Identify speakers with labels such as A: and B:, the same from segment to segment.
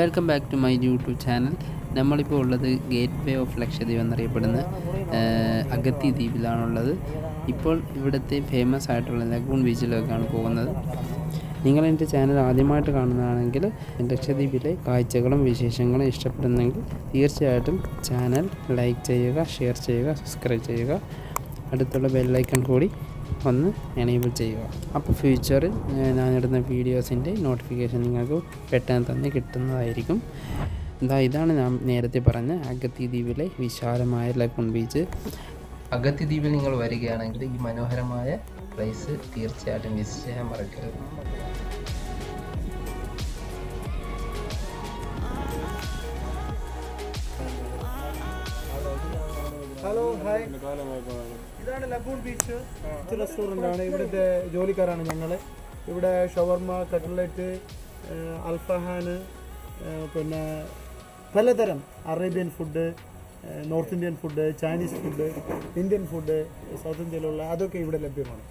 A: welcome back to my YouTube channel നമ്മളിപ്പോൾ ഉള്ളത് gate way of Lakshadweep എന്നറിയപ്പെടുന്ന ആഹ്, അഗത്തി ദ്വീപിലാണുള്ളത് ഇപ്പോൾ ഇവിടുത്തെ ഫേമസ് ആയിട്ടുള്ള ലഗൂൺ ബീച്ചിലേക്കാണ് പോകുന്നത് നിങ്ങൾ എൻ്റെ ചാനൽ ആദ്യമായിട്ട് കാണുന്നതാണെങ്കിൽ ലക്ഷദ്വീപിലെ കാഴ്ചകളും വിശേഷങ്ങളും ഇഷ്ടപ്പെടുന്നെങ്കിൽ തീർച്ചയായിട്ടും ചാനൽ ലൈക്ക് ചെയ്യുക ഷെയർ ചെയ്യുക സബ്സ്ക്രൈബ് ചെയ്യുക അടുത്തുള്ള ബെല്ലൈക്കൺ കൂടി ഒന്ന് എനേബിൾ ചെയ്യുക അപ്പോൾ ഫ്യൂച്ചറിൽ ഏഹ്, ഞാനിടുന്ന വീഡിയോസിൻ്റെ നോട്ടിഫിക്കേഷൻ നിങ്ങൾക്ക് പെട്ടെന്ന് തന്നെ കിട്ടുന്നതായിരിക്കും ഇതാ ഇതാണ് ഞാൻ നേരത്തെ പറഞ്ഞ അഗത്തി ദ്വീപിലെ വിശാലമായ ലഗൂൺ ബീച്ച്
B: അഗത്തി ദ്വീപിൽ നിങ്ങൾ വരികയാണെങ്കിൽ ഈ മനോഹരമായ പ്ലേസ് തീർച്ചയായിട്ടും വിസിറ്റ് ചെയ്യാൻ മറക്കരുത്
C: ഹലോ ഹായ് ഇതാണ് ലഗൂൺ ബീച്ച് ബീച്ച് റെസ്റ്റോറൻ്റ് ആണ് ഇവിടുത്തെ ജോലിക്കാരാണ് ഞങ്ങൾ ഇവിടെ ഷവർമ കട്ട്ലറ്റ് അൽഫഹാന് പിന്നെ പലതരം Arabian food north Indian food Chinese food Indian food south ഇന്ത്യയിലുള്ള അതൊക്കെ ഇവിടെ ലഭ്യമാണ്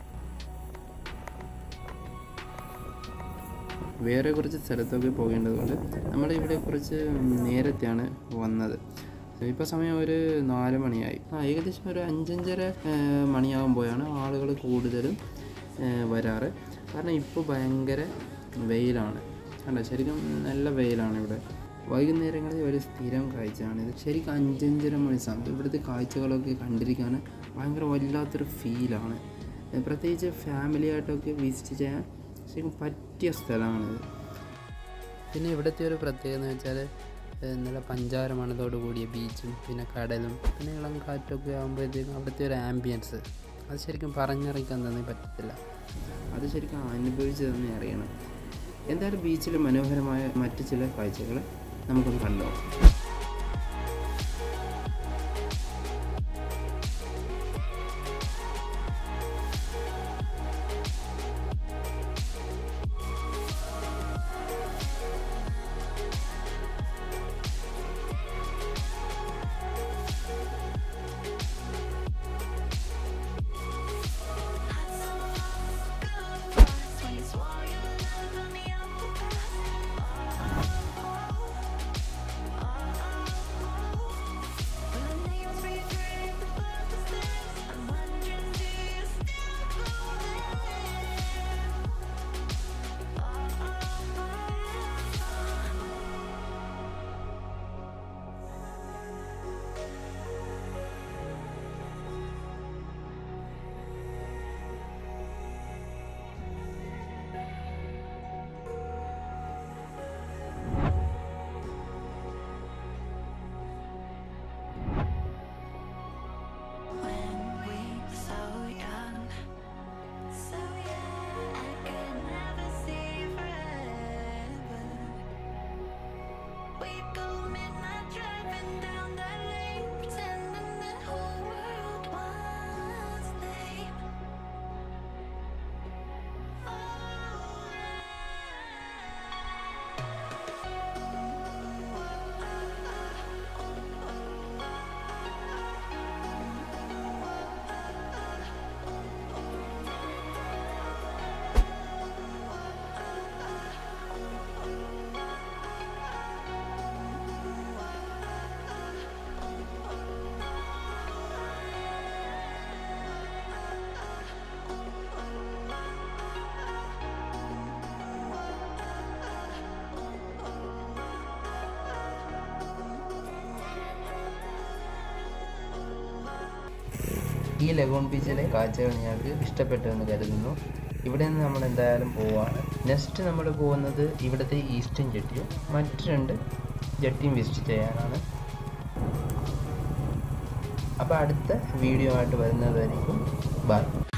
A: വേറെ കുറച്ച് സ്ഥലത്തൊക്കെ പോകേണ്ടതുകൊണ്ട് നമ്മളിവിടെ കുറച്ച് നേരത്തെയാണ് വന്നത് ഇപ്പോൾ സമയം ഒരു നാല് മണിയായി ആ ഏകദേശം ഒരു അഞ്ചഞ്ചര ഏഹ്, മണിയാകുമ്പോഴാണ് ആളുകൾ കൂടുതലും ഏഹ്, വരാറ് കാരണം ഇപ്പോൾ ഭയങ്കര വെയിലാണ് കണ്ടോ ശരിക്കും നല്ല വെയിലാണ് ഇവിടെ വൈകുന്നേരങ്ങളിൽ ഒരു സ്ഥിരം കാഴ്ചയാണിത് ശരിക്കും അഞ്ചഞ്ചര മണി സമയം ഇവിടുത്തെ കാഴ്ചകളൊക്കെ കണ്ടിരിക്കാൻ ഭയങ്കര വല്ലാത്തൊരു ഫീലാണ് ഏഹ്, പ്രത്യേകിച്ച് ഫാമിലിയായിട്ടൊക്കെ വിസിറ്റ് ചെയ്യാൻ ശരിക്കും പറ്റിയ സ്ഥലമാണിത് പിന്നെ ഇവിടുത്തെ ഒരു പ്രത്യേകത എന്ന് വെച്ചാൽ നല്ല പഞ്ചാര മണത്തോട് കൂടിയ ബീച്ചും പിന്നെ കടലും പിന്നെ ഇളം കാറ്റൊക്കെ ആകുമ്പോഴത്തേക്കും അവിടുത്തെ ഒരു ആംബിയൻസ് അത് ശരിക്കും പറഞ്ഞറിയിക്കാൻ തന്നെ പറ്റത്തില്ല അത് ശരിക്കും അനുഭവിച്ച് തന്നെ അറിയണം എന്തായാലും ബീച്ചിൽ മനോഹരമായ മറ്റ് ചില കാഴ്ചകൾ നമുക്കൊന്ന് കണ്ടോ
B: ഈ ലഗോൺ ബീച്ചിലെ കാഴ്ചകൾ ഞങ്ങൾക്ക് ഇഷ്ടപ്പെട്ടു എന്ന് കരുതുന്നു ഇവിടെ നിന്ന് നമ്മൾ എന്തായാലും പോവാണ് നെക്സ്റ്റ് നമ്മൾ പോകുന്നത് ഇവിടുത്തെ ഈസ്റ്റേൺ ജെട്ടിയും മറ്റ് രണ്ട് ജെട്ടിയും വിസിറ്റ് ചെയ്യാനാണ് അപ്പോൾ അടുത്ത വീഡിയോ ആയിട്ട് വരുന്നതായിരിക്കും ബൈ